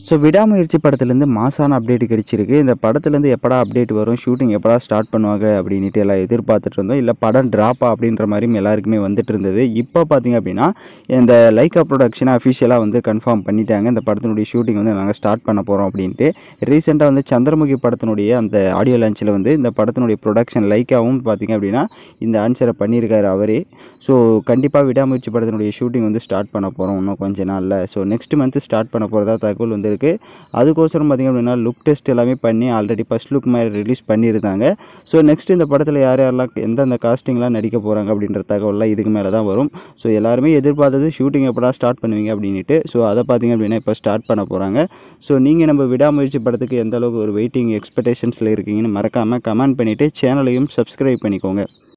so விடாமுயற்சி படத்துலேருந்து மாசான அப்டேட் கிடைச்சிருக்கு இந்த படத்துலேருந்து எப்படா அப்டேட் வரும் ஷூட்டிங் எப்படா ஸ்டார்ட் பண்ணுவாங்க அப்படின்ட்டு எல்லாம் எதிர்பார்த்துட்டு இருந்தோம் இல்லை படம் ட்ராப்பா அப்படின்ற மாதிரியும் எல்லாருக்குமே வந்துட்டு இருந்தது இப்போ பார்த்தீங்க அப்படின்னா இந்த லைக்கா ப்ரொடக்ஷனை அஃபிஷியலாக வந்து கன்ஃபார்ம் பண்ணிட்டாங்க இந்த படத்தினுடைய ஷூட்டிங் வந்து நாங்கள் ஸ்டார்ட் பண்ண போகிறோம் அப்படின்ட்டு ரீசெண்டாக வந்து சந்திரமுகி படத்தினுடைய அந்த ஆடியோ லான்ச்சில் வந்து இந்த படத்தினுடைய ப்ரொடக்ஷன் லைக்காவும் பார்த்தீங்க அப்படின்னா இந்த ஆன்சரை பண்ணியிருக்காரு அவரே ஸோ கண்டிப்பாக விடாமுயற்சி படத்தினுடைய ஷூட்டிங் வந்து ஸ்டார்ட் பண்ண போகிறோம் இன்னும் கொஞ்ச நாளில் ஸோ நெக்ஸ்ட் மந்த் ஸ்டார்ட் பண்ண போகிறதா தகவல் வந்திருக்கு அதுக்கோசரம் பார்த்திங்க அப்படின்னா லுக் டெஸ்ட் எல்லாமே பண்ணி ஆல்ரெடி ஃபஸ்ட் லுக் மாதிரி ரிலீஸ் பண்ணியிருந்தாங்க ஸோ நெக்ஸ்ட் இந்த படத்தில் யார் யாரெல்லாம் எந்தெந்த காஸ்டிங்லாம் நடிக்க போகிறாங்க அப்படின்ற தகவல்லாம் இதுக்கு மேலே தான் வரும் ஸோ எல்லாருமே எதிர்பார்த்தது ஷூட்டிங் எப்படா ஸ்டார்ட் பண்ணுவீங்க அப்படின்ட்டு ஸோ அதை பார்த்திங்க அப்படின்னா இப்போ ஸ்டார்ட் பண்ண போகிறாங்க ஸோ நீங்கள் நம்ம விடாமுயற்சி படத்துக்கு எந்த அளவுக்கு ஒரு வெயிட்டிங் எக்ஸ்பெக்டேஷன்ஸில் இருக்கீங்கன்னு மறக்காமல் கமெண்ட் பண்ணிவிட்டு சேனலையும் சப்ஸ்கிரைப் பண்ணிக்கோங்க